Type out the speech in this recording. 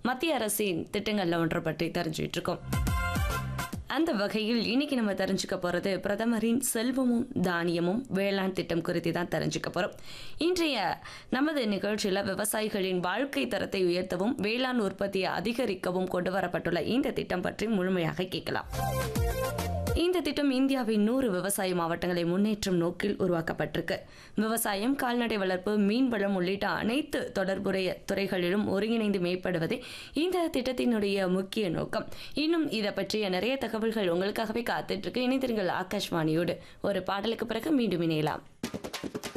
மத்திய அரசின் திட்டங்கள்ல ஒன்றை பற்றி தெரிஞ்சுட்டு இருக்கோம் அந்த வகையில் இன்னைக்கு நம்ம தெரிஞ்சுக்க போறது பிரதமரின் செல்வமும் தானியமும் வேளாண் திட்டம் குறித்து தான் தெரிஞ்சுக்க போறோம் இன்றைய நமது நிகழ்ச்சியில விவசாயிகளின் வாழ்க்கை தரத்தை உயர்த்தவும் வேளாண் உற்பத்தியை அதிகரிக்கவும் கொண்டு வரப்பட்டுள்ள இந்த திட்டம் பற்றி முழுமையாக கேட்கலாம் இந்த திட்டம் இந்தியாவின் நூறு விவசாய மாவட்டங்களை முன்னேற்றும் நோக்கில் உருவாக்கப்பட்டிருக்கு விவசாயம் கால்நடை வளர்ப்பு மீன்வளம் உள்ளிட்ட அனைத்து தொடர்புடைய துறைகளிலும் ஒருங்கிணைந்து மேம்படுவதே இந்த திட்டத்தினுடைய முக்கிய நோக்கம் இன்னும் இதை பற்றிய நிறைய தகவல்கள் உங்களுக்காகவே காத்துட்டு இருக்கு இணைந்திருங்கள் ஆகாஷ்வாணியோடு ஒரு பாடலுக்கு பிறகு மீண்டும் இணையலாம்